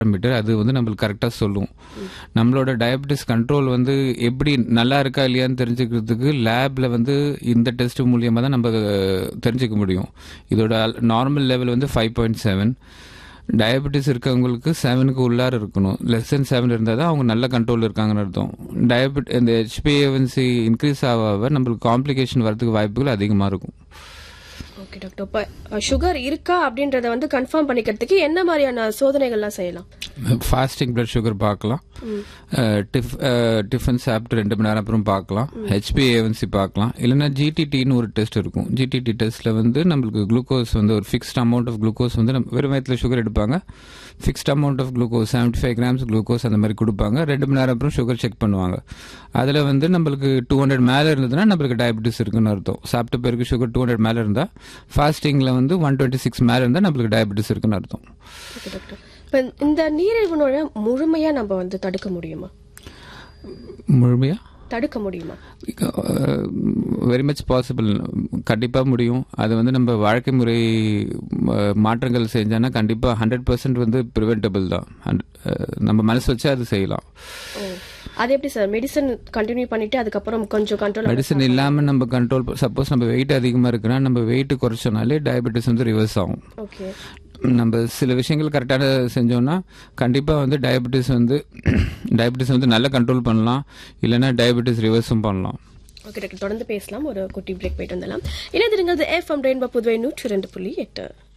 metre அது வந்து நம்மளுக்கு கரெக்டாக சொல்லும் நம்மளோட டயபெட்டிஸ் கண்ட்ரோல் வந்து எப்படி நல்லா இருக்கா இல்லையான்னு தெரிஞ்சுக்கிறதுக்கு லேப்ல வந்து இந்த டெஸ்ட் மூலியமாக தான் நம்ம தெரிஞ்சுக்க முடியும் இதோட நார்மல் லெவல் வந்து ஃபைவ் பாயிண்ட் செவன் டயபெட்டிஸ் இருக்கவங்களுக்கு செவனுக்கு உள்ளார இருக்கணும் லெஸ் தென் செவன் இருந்தால் தான் அவங்க நல்ல கண்ட்ரோல் இருக்காங்கன்னு அர்த்தம் டயபெட் இந்த ஹெச்பிஏவன்சி இன்க்ரீஸ் ஆக ஆக நம்மளுக்கு காம்ப்ளிகேஷன் வரதுக்கு வாய்ப்புகள் அதிகமாக இருக்கும் ஓகே டாக்டர் இப்போ சுகர் இருக்கா அப்படின்றத வந்து கன்ஃபார்ம் பண்ணிக்கிறதுக்கு என்ன மாதிரியான சோதனைகள்லாம் செய்யலாம் ஃபாஸ்டிங் பிளட் சுகர் பார்க்கலாம் டிஃப் டிஃபன் சாப்பிட்டு ரெண்டு மணி நேரம் அப்புறம் பார்க்கலாம் ஹெச்பி ஏவன்சி பார்க்கலாம் இல்லைன்னா ஜிடிடின்னு ஒரு டெஸ்ட் இருக்கும் ஜிடிடி டெஸ்ட்டில் வந்து நம்மளுக்கு குளுக்கோஸ் வந்து ஒரு ஃபிக்ஸ்ட் அமௌண்ட் ஆஃப் குளுக்கோஸ் வந்து நம்ம வெறும் வயத்தில் சுகர் எடுப்பாங்க fixed amount of glucose seventy five grams glucose அந்த மாதிரி கொடுப்பாங்க ரெண்டு மணி நேரம் அப்புறம் சுகர் செக் பண்ணுவாங்க அதில் வந்து நம்மளுக்கு டூ ஹண்ட்ரட் மேலே இருந்ததுன்னா நம்மளுக்கு டயபெட்டிஸ் இருக்குன்னு அர்த்தம் சாப்பிட்ட பேருக்கு சுகர் டூ ஹண்ட்ரட் மேலே இருந்தால் ஃபாஸ்டிங்கில் வந்து ஒன் டுவெண்ட்டி சிக்ஸ் மேலே இருந்தால் நம்மளுக்கு டயபெட்டிஸ் இருக்குன்னு அர்த்தம் ஓகே டாக்டர் இப்போ இந்த நீரிழிவு நோயை முழுமையா நம்ம வந்து தடுக்க முடியுமா முழுமையாக தடுக்க முடியுமா வெரி மச் பாசிபிள் கண்டிப்பாக முடியும் அது வந்து நம்ம வாழ்க்கை முறை அஹ், மாற்றங்கள் செஞ்சோன்னா கண்டிப்பாக ஹண்ட்ரட் பர்சன்ட் வந்து ப்ரிவென்டபிள் தான் And, அஹ், நம்ம மனசு வச்சு அது செய்யலாம் ஓ அது எப்படி சார் மெடிசன் கண்டினியூ பண்ணிட்டு அதுக்கப்புறம் கொஞ்சம் கண்ட்ரோல் மெடிசன் இல்லாமல் நம்ம கண்ட்ரோல் சப்போஸ் நம்ம வெயிட் அதிகமாக இருக்குன்னா நம்ம வெயிட் குறைச்சோனாலே டயபெட்டிஸ் வந்து ரிவர்ஸ் ஆகும் ஓகே நம்ம சில விஷயங்கள் கரெக்டான செஞ்சோம்னா கண்டிப்பாக வந்து டயபெட்டிஸ் வந்து டயபெட்டிஸ் வந்து நல்லா கண்ட்ரோல் பண்ணலாம் இல்லைன்னா டயபெட்டிஸ் ரிவர்ஸும் பண்ணலாம் ஓகே டாக்டர் தொடர்ந்து பேசலாம் ஒரு குட்டி பிரேக் போயிட்டு வந்துடலாம் இணைந்திருங்கள் எஃப்எம் ரெயின்போ புதுவை நூற்றி ரெண்டு புள்ளி எட்டு